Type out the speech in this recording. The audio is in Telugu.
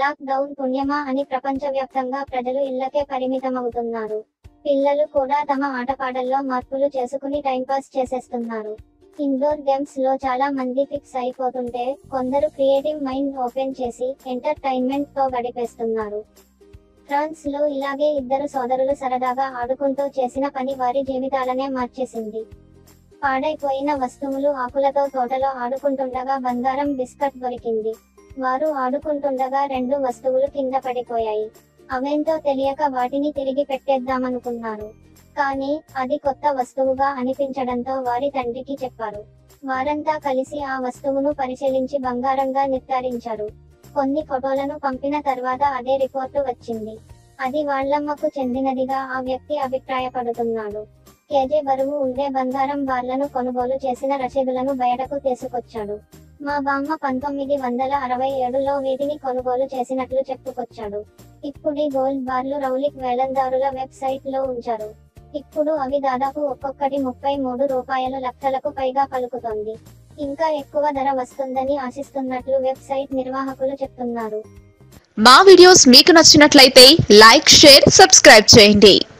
లాక్ డౌన్ పుణ్యమా అని ప్రపంచవ్యాప్తంగా ప్రజలు ఇళ్లకే పరిమితమవుతున్నారు పిల్లలు కూడా తమ ఆటపాటల్లో మార్పులు చేసుకుని టైంపాస్ చేసేస్తున్నారు ఇండోర్ గేమ్స్ లో చాలా మంది ఫిక్స్ అయిపోతుంటే కొందరు క్రియేటివ్ మైండ్ ఓపెన్ చేసి ఎంటర్టైన్మెంట్ తో గడిపేస్తున్నారు ఫ్రాన్స్ లో ఇలాగే ఇద్దరు సోదరులు సరదాగా ఆడుకుంటూ చేసిన పని వారి జీవితాలనే మార్చేసింది పాడైపోయిన వస్తువులు ఆకులతో తోటలో ఆడుకుంటుండగా బంగారం బిస్కట్ దొరికింది వారు ఆడుకుంటుండగా రెండు వస్తువులు కింద పడిపోయాయి అవేంటో తెలియక వాటిని తిరిగి పెట్టేద్దామనుకున్నారు కానీ అది కొత్త వస్తువుగా అనిపించడంతో వారి తండ్రికి చెప్పారు వారంతా కలిసి ఆ వస్తువును పరిశీలించి బంగారంగా నిర్ధారించారు కొన్ని ఫోటోలను పంపిన తర్వాత అదే రిపోర్టు వచ్చింది అది వాళ్ళమ్మకు చెందినదిగా ఆ వ్యక్తి అభిప్రాయపడుతున్నాడు కేజీ బరువు ఉండే బంగారం బార్లను కొనుగోలు చేసిన రసీదులను బయటకు తీసుకొచ్చాడు మా బామ్మ పంతొమ్మిది వందల అరవై ఏడులో వీటిని కొనుగోలు చేసినట్లు చెప్పుకొచ్చాడు ఇప్పుడు గోల్డ్ బార్లు రౌలిక్ వేలందారుల వెబ్సైట్ లో ఉంచారు ఇప్పుడు అవి దాదాపు ఒక్కొక్కటి ముప్పై మూడు రూపాయలు లక్షలకు పైగా పలుకుతోంది ఇంకా ఎక్కువ ధర వస్తుందని ఆశిస్తున్నట్లు వెబ్సైట్ నిర్వాహకులు చెప్తున్నారు మా వీడియోస్ మీకు నచ్చినట్లయితే లైక్ షేర్ సబ్స్క్రైబ్ చేయండి